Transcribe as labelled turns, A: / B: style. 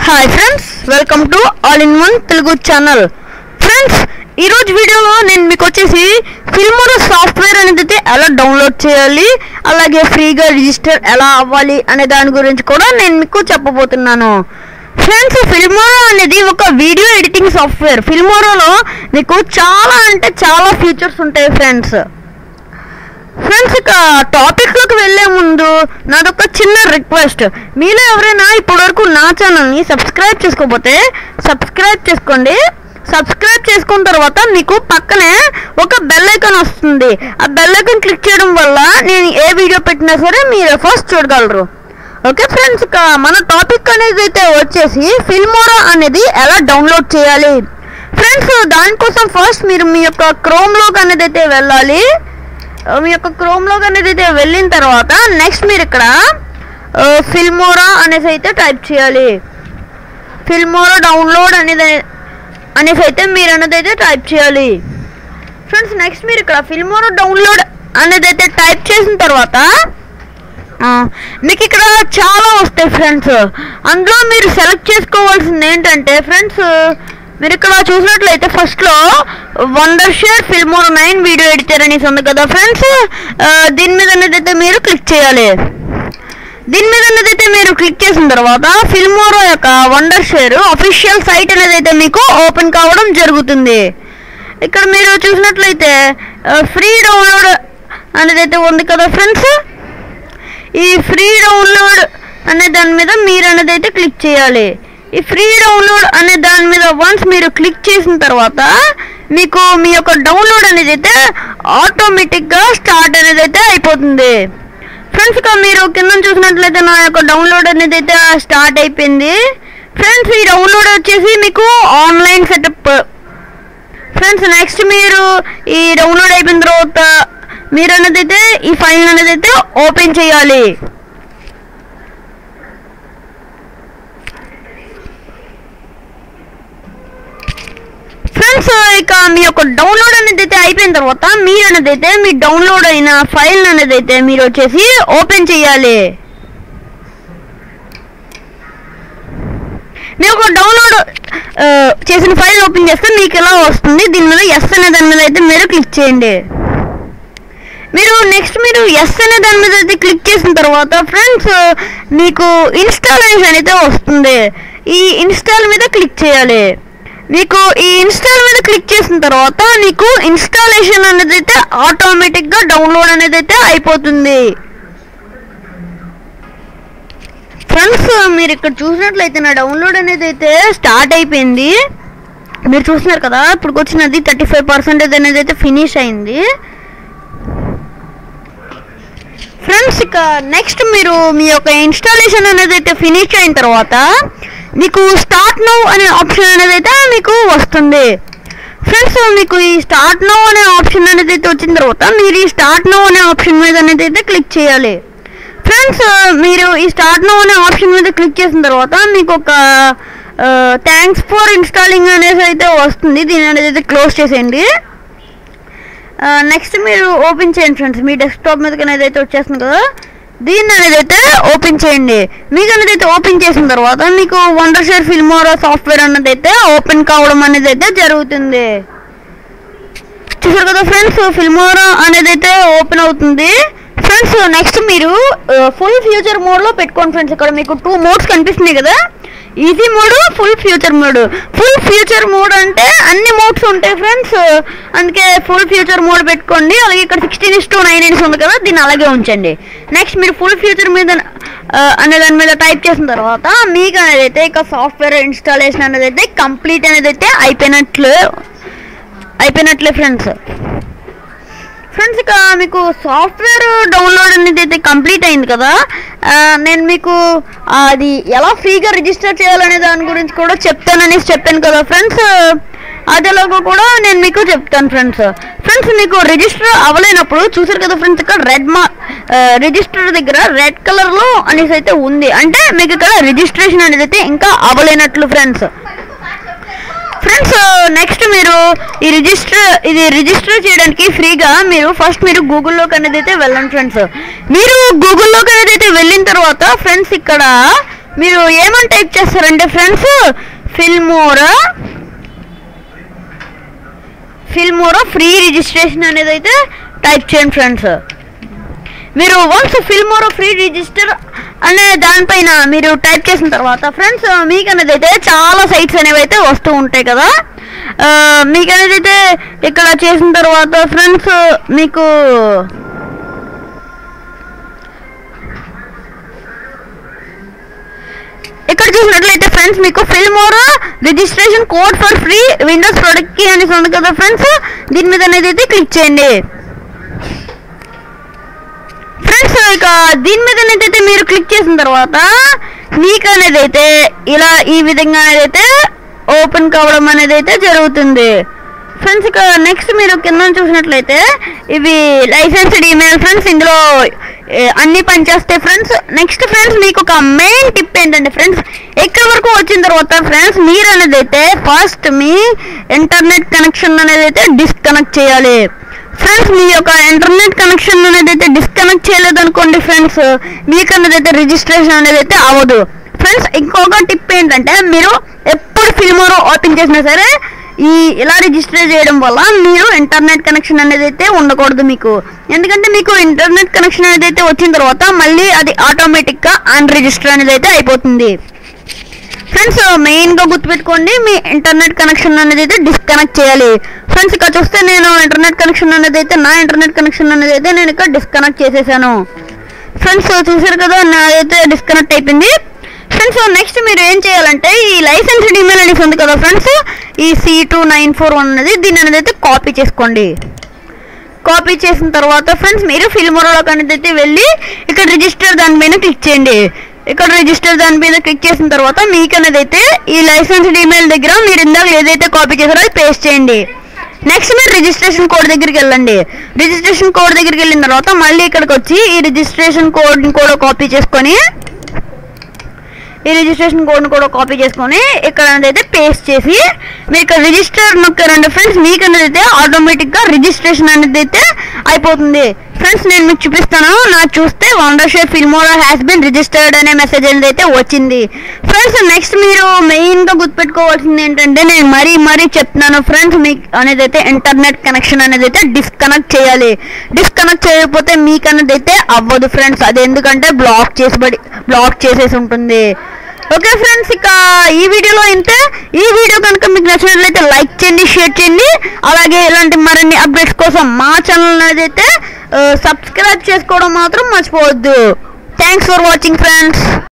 A: hi friends welcome to all in one Telugu channel friends ఈరోజు వీడియోలో నేను మీకు వచ్చేసి ఫిల్మోరో సాఫ్ట్వేర్ అనేది అయితే ఎలా డౌన్లోడ్ చేయాలి అలాగే ఫ్రీగా రిజిస్టర్ ఎలా అవ్వాలి అనే దాని గురించి కూడా నేను మీకు చెప్పబోతున్నాను ఫ్రెండ్స్ ఫిల్మోరో అనేది ఒక వీడియో ఎడిటింగ్ సాఫ్ట్వేర్ ఫిల్మోరోలో మీకు చాలా అంటే చాలా ఫీచర్స్ ఉంటాయి ఫ్రెండ్స్ ఫ్రెండ్స్ ఇక టాపిక్ లోకి వెళ్లే ముందు నాదొక చిన్న రిక్వెస్ట్ మీలో ఎవరైనా ఇప్పటివరకు నా ఛానల్ని సబ్స్క్రైబ్ చేసుకోకపోతే సబ్స్క్రైబ్ చేసుకోండి సబ్స్క్రైబ్ చేసుకున్న తర్వాత మీకు పక్కనే ఒక బెల్ ఐకాన్ వస్తుంది ఆ బెల్ ఐకాన్ క్లిక్ చేయడం వల్ల నేను ఏ వీడియో పెట్టినా సరే మీరు ఫస్ట్ చూడగలరు ఓకే ఫ్రెండ్స్ ఇక మన టాపిక్ అనేది అయితే వచ్చేసి ఫిల్మోరా అనేది ఎలా డౌన్లోడ్ చేయాలి ఫ్రెండ్స్ దానికోసం ఫస్ట్ మీరు మీ యొక్క క్రోమ్లోకి అనేది అయితే వెళ్ళాలి మీ యొక్క క్రోమ్లోకి అనేది అయితే వెళ్ళిన తర్వాత నెక్స్ట్ మీరు ఇక్కడ ఫిల్మోరా అనేసి అయితే టైప్ చేయాలి ఫిల్మోరా డౌన్లోడ్ అనేది అనేసి అయితే మీరు అనేది అయితే టైప్ చేయాలి ఫ్రెండ్స్ నెక్స్ట్ మీరు ఇక్కడ ఫిల్మోరా డౌన్లోడ్ అనేది అయితే టైప్ చేసిన తర్వాత ఆ, మీకు ఇక్కడ చాలా వస్తాయి ఫ్రెండ్స్ అందులో మీరు సెలెక్ట్ చేసుకోవాల్సింది ఏంటంటే ఫ్రెండ్స్ మీరు ఇక్కడ చూసినట్లయితే ఫస్ట్ లో Wondershare Filmora nine video editor అనేసి ఉంది కదా ఫ్రెండ్స్ దీని మీద అనేది అయితే మీరు క్లిక్ చేయాలి దీని మీద అనేది అయితే మీరు క్లిక్ చేసిన తర్వాత ఫిల్మోరో యొక్క వండర్ షేర్ అఫీషియల్ సైట్ అనేది అయితే మీకు ఓపెన్ కావడం జరుగుతుంది ఇక్కడ మీరు చూసినట్లయితే ఫ్రీ డౌన్లోడ్ అనేది అయితే ఉంది కదా ఫ్రెండ్స్ ఈ ఫ్రీ డౌన్లోడ్ అనే దాని మీద మీరు అనేది అయితే క్లిక్ చేయాలి ఈ ఫ్రీ డౌన్లోడ్ అనే దాని మీద వన్స్ మీరు క్లిక్ చేసిన తర్వాత మీకు మీ యొక్క డౌన్లోడ్ అనేది అయితే ఆటోమేటిక్గా స్టార్ట్ అనేది అయితే అయిపోతుంది ఫ్రెండ్స్ ఇక మీరు కింద చూసినట్లయితే నా యొక్క డౌన్లోడ్ అనేది అయితే స్టార్ట్ అయిపోయింది ఫ్రెండ్స్ ఈ డౌన్లోడ్ వచ్చేసి మీకు ఆన్లైన్ సెటప్ ఫ్రెండ్స్ నెక్స్ట్ మీరు ఈ డౌన్లోడ్ అయిపోయిన తర్వాత మీరు అనేది అయితే ఈ ఫైల్ అనేది అయితే ఓపెన్ చేయాలి ఫ్రెండ్స్ ఇక మీ యొక్క డౌన్లోడ్ అనేది అయితే అయిపోయిన తర్వాత మీరు అనేది అయితే మీ డౌన్లోడ్ అయిన ఫైల్ అనేది అయితే మీరు వచ్చేసి ఓపెన్ చేయాలి మీరు ఒక డౌన్లోడ్ చేసిన ఫైల్ ఓపెన్ చేస్తే మీకు ఎలా వస్తుంది దీని మీద ఎస్ అనే దాని మీద అయితే మీరు క్లిక్ చేయండి మీరు నెక్స్ట్ మీరు ఎస్ అనే దాని మీద అయితే క్లిక్ చేసిన తర్వాత ఫ్రెండ్స్ మీకు ఇన్స్టాలేషన్ అయితే వస్తుంది ఈ ఇన్స్టాల్ మీద క్లిక్ చేయాలి మీకు ఈ ఇన్స్టాల్ మీద క్లిక్ చేసిన తర్వాత మీకు ఇన్స్టాలేషన్ అనేది అయితే ఆటోమేటిక్గా డౌన్లోడ్ అనేది అయితే అయిపోతుంది ఫ్రెండ్స్ మీరు ఇక్కడ చూసినట్లయితే నా డౌన్లోడ్ అనేది అయితే స్టార్ట్ అయిపోయింది మీరు చూస్తున్నారు కదా ఇప్పుడు వచ్చినది థర్టీ ఫైవ్ పర్సెంటేజ్ అనేది అయితే ఫినిష్ అయింది ఫ్రెండ్స్ ఇక నెక్స్ట్ మీరు మీ యొక్క ఇన్స్టాలేషన్ అనేది అయితే ఫినిష్ అయిన తర్వాత మీకు స్టార్ట్ నౌ అనే ఆప్షన్ అనేది అయితే మీకు వస్తుంది ఫ్రెండ్స్ మీకు ఈ స్టార్ట్ నౌ అనే ఆప్షన్ అనేది అయితే వచ్చిన తర్వాత మీరు ఈ స్టార్ట్ నౌ అనే ఆప్షన్ మీద అనేది అయితే క్లిక్ చేయాలి ఫ్రెండ్స్ మీరు ఈ స్టార్ట్ నౌ అనే ఆప్షన్ మీద క్లిక్ చేసిన తర్వాత మీకు ఒక థ్యాంక్స్ ఫర్ ఇన్స్టాలింగ్ అనేసి అయితే వస్తుంది దీని అనేది అయితే క్లోజ్ చేసేయండి నెక్స్ట్ మీరు ఓపెన్ చేయండి ఫ్రెండ్స్ మీ డెస్క్టాప్ మీదకి అనేది అయితే వచ్చేస్తుంది కదా దీన్ని అనేది అయితే ఓపెన్ చేయండి మీకు అనేది అయితే ఓపెన్ చేసిన తర్వాత మీకు వండర్ షేర్ ఫిల్మోరా సాఫ్ట్వేర్ అన్నది అయితే ఓపెన్ కావడం అనేది అయితే జరుగుతుంది చూసారు కదా ఫ్రెండ్స్ ఫిల్మోరా అనేది అయితే ఓపెన్ అవుతుంది ఫ్రెండ్స్ నెక్స్ట్ మీరు ఫుల్ ఫ్యూచర్ మోడ్లో పెట్టుకోండి ఫ్రెండ్స్ ఇక్కడ మీకు టూ మోడ్స్ కనిపిస్తున్నాయి కదా easy mode full future mode full future mode అంటే అన్ని మోడ్స్ ఉంటాయి ఫ్రెండ్స్ అందుకే ఫుల్ ఫ్యూచర్ మోడ్ పెట్టుకోండి అలాగే ఇక్కడ సిక్స్టీన్ ఇస్ టూ నైన్ ఇన్స్ ఉంది కదా దీన్ని అలాగే ఉంచండి నెక్స్ట్ మీరు ఫుల్ ఫ్యూచర్ మీద ఆ, అనే దాని మీద టైప్ చేసిన తర్వాత మీకు అనేది అయితే ఇక సాఫ్ట్వేర్ ఇన్స్టాలేషన్ అనేది అయితే కంప్లీట్ అనేది అయితే అయిపోయినట్లు అయిపోయినట్లే ఫ్రెండ్స్ ఫ్రెండ్స్ ఇక మీకు సాఫ్ట్వేర్ డౌన్లోడ్ అనేది అయితే కంప్లీట్ అయింది కదా ఆ, నేను మీకు అది ఎలా ఫ్రీగా రిజిస్టర్ చేయాలనే దాని గురించి కూడా చెప్తాననేసి చెప్పాను కదా ఫ్రెండ్స్ అది ఎలాగో కూడా నేను మీకు చెప్తాను ఫ్రెండ్స్ ఫ్రెండ్స్ మీకు రిజిస్టర్ అవ్వలేనప్పుడు చూసారు కదా ఫ్రెండ్స్ ఇక్కడ రెడ్ మా రిజిస్టర్ దగ్గర రెడ్ కలర్లో అనేసి అయితే ఉంది అంటే మీకు ఇక్కడ రిజిస్ట్రేషన్ అనేది అయితే ఇంకా అవ్వలేనట్లు ఫ్రెండ్స్ ఫ్రెండ్స్ నెక్స్ట్ మీరు ఈ రిజిస్టర్ ఇది రిజిస్టర్ చేయడానికి ఫ్రీగా మీరు ఫస్ట్ మీరు గూగుల్లోకి అనేది అయితే వెళ్ళండి ఫ్రెండ్స్ మీరు గూగుల్లోకి అనేది అయితే వెళ్ళిన తర్వాత ఫ్రెండ్స్ ఇక్కడ మీరు ఏమని టైప్ చేస్తారంటే friends Filmora Filmora free registration అనేది అయితే టైప్ చేయండి ఫ్రెండ్స్ మీరు వన్స్ ఫిల్మోరో ఫ్రీ రిజిస్టర్ అనే దానిపైన మీరు టైప్ చేసిన తర్వాత ఫ్రెండ్స్ మీకు అనేది అయితే చాలా సైట్స్ అనేవి అయితే వస్తూ ఉంటాయి కదా ఆ, మీకు అనేది అయితే ఇక్కడ చేసిన తర్వాత ఫ్రెండ్స్ మీకు ఇక్కడ చూసినట్లయితే ఫ్రెండ్స్ మీకు Filmora registration code for free Windows product కి అనేసి ఉంది కదా ఫ్రెండ్స్ దీని మీద అనేది అయితే క్లిక్ చేయండి ఫ్రెండ్స్ ఇక దీని మీద అయితే మీరు క్లిక్ చేసిన తర్వాత మీకు అనేది అయితే ఇలా ఈ విధంగా అనేది అయితే ఓపెన్ కావడం అనేది అయితే జరుగుతుంది ఫ్రెండ్స్ ఇక నెక్స్ట్ మీరు కింద చూసినట్లయితే ఇవి లైసెన్స్డ్ ఈమెయిల్ ఫ్రెండ్స్ ఇందులో ఏ, అన్ని పనిచేస్తాయి ఫ్రెండ్స్ నెక్స్ట్ ఫ్రెండ్స్ మీకు ఒక మెయిన్ టిప్ ఏంటంటే ఫ్రెండ్స్ ఎక్కడ వరకు వచ్చిన తర్వాత ఫ్రెండ్స్ మీరు అనేది అయితే ఫస్ట్ మీ ఇంటర్నెట్ కనెక్షన్ అనేది అయితే డిస్కనెక్ట్ చేయాలి ఫ్రెండ్స్ మీ యొక్క ఇంటర్నెట్ కనెక్షన్ అనేది అయితే డిస్కనెక్ట్ చేయలేదు అనుకోండి ఫ్రెండ్స్ మీకు అనేది అయితే రిజిస్ట్రేషన్ అనేది అయితే అవ్వదు ఫ్రెండ్స్ ఇంకొక టిప్ ఏంటంటే మీరు ఎప్పుడు ఫిల్మోరో ఓపెన్ చేసినా సరే ఈ ఇలా రిజిస్టర్ చేయడం వల్ల మీరు ఇంటర్నెట్ కనెక్షన్ అనేది అయితే ఉండకూడదు మీకు ఎందుకంటే మీకు ఇంటర్నెట్ కనెక్షన్ అనేది అయితే వచ్చిన తర్వాత మళ్ళీ అది ఆటోమేటిక్గా అన్ రిజిస్టర్ అనేది అయితే అయిపోతుంది ఫ్రెండ్స్ మెయిన్ గా గుర్తుపెట్టుకోండి మీ ఇంటర్నెట్ కనెక్షన్ అనేది అయితే డిస్కనెక్ట్ చేయాలి ఫ్రెండ్స్ ఇక్కడ చూస్తే నేను ఇంటర్నెట్ కనెక్షన్ అనేది అయితే నా ఇంటర్నెట్ కనెక్షన్ అనేది అయితే నేను ఇక్కడ డిస్కనెక్ట్ చేసేసాను ఫ్రెండ్స్ చూసారు కదా నాదైతే డిస్కనెక్ట్ అయిపోయింది ఫ్రెండ్స్ నెక్స్ట్ మీరు ఏం చేయాలంటే ఈ లైసెన్స్డ్ ఈమెయిల్ అనేసి ఉంది కదా ఫ్రెండ్స్ ఈ C two nine four one అనేది దీన్ని అనేది అయితే కాపీ చేసుకోండి కాపీ చేసిన తర్వాత ఫ్రెండ్స్ మీరు ఫిల్మోరోలోకి అనేది అయితే వెళ్ళి ఇక్కడ రిజిస్టర్ దాని పైన క్లిక్ చేయండి ఇక్కడ రిజిస్టర్ దాని మీద క్లిక్ చేసిన తర్వాత మీకు అనేది అయితే ఈ లైసెన్స్డ్ ఈమెయిల్ దగ్గర మీరు ఇందాక ఏదైతే కాపీ చేశారో అది పేస్ట్ చేయండి నెక్స్ట్ మీరు రిజిస్ట్రేషన్ కోడ్ దగ్గరికి వెళ్ళండి రిజిస్ట్రేషన్ కోడ్ దగ్గరికి వెళ్ళిన తర్వాత మళ్ళీ ఇక్కడికి వచ్చి ఈ రిజిస్ట్రేషన్ కోడ్ని కూడా కాపీ చేసుకొని ఈ రిజిస్ట్రేషన్ కోడ్ని కూడా కాపీ చేసుకొని ఇక్కడ అయితే పేస్ట్ చేసి మీరు ఇక్కడ రిజిస్టర్ నొక్కారండి ఫ్రెండ్స్ మీకు అనేది అయితే ఆటోమేటిక్గా రిజిస్ట్రేషన్ అనేది అయితే అయిపోతుంది ఫ్రెండ్స్ నేను మీకు చూపిస్తాను నాకు చూస్తే Wondershare Filmora has been registered అనే మెసేజ్ అనేది అయితే వచ్చింది ఫ్రెండ్స్ నెక్స్ట్ మీరు మెయిన్గా గుర్తుపెట్టుకోవాల్సింది ఏంటంటే నేను మరీ మరీ చెప్తున్నాను ఫ్రెండ్స్ మీకు అనేది అయితే ఇంటర్నెట్ కనెక్షన్ అనేది అయితే డిస్కనెక్ట్ చేయాలి డిస్కనెక్ట్ చేయకపోతే మీకు అనేది అయితే అవ్వదు ఫ్రెండ్స్ అది ఎందుకంటే బ్లాక్ చేసిబడి బ్లాక్ చేసేసి ఉంటుంది ఓకే ఫ్రెండ్స్ ఇక ఈ వీడియోలో ఇంతే ఈ వీడియో కనుక మీకు నచ్చినట్లయితే లైక్ చేయండి షేర్ చేయండి అలాగే ఇలాంటి మరిన్ని అప్డేట్స్ కోసం మా ఛానల్ అనేది అయితే సబ్స్క్రైబ్ చేసుకోవడం మాత్రం మర్చిపోవద్దు థ్యాంక్స్ ఫర్ వాచింగ్ ఫ్రెండ్స్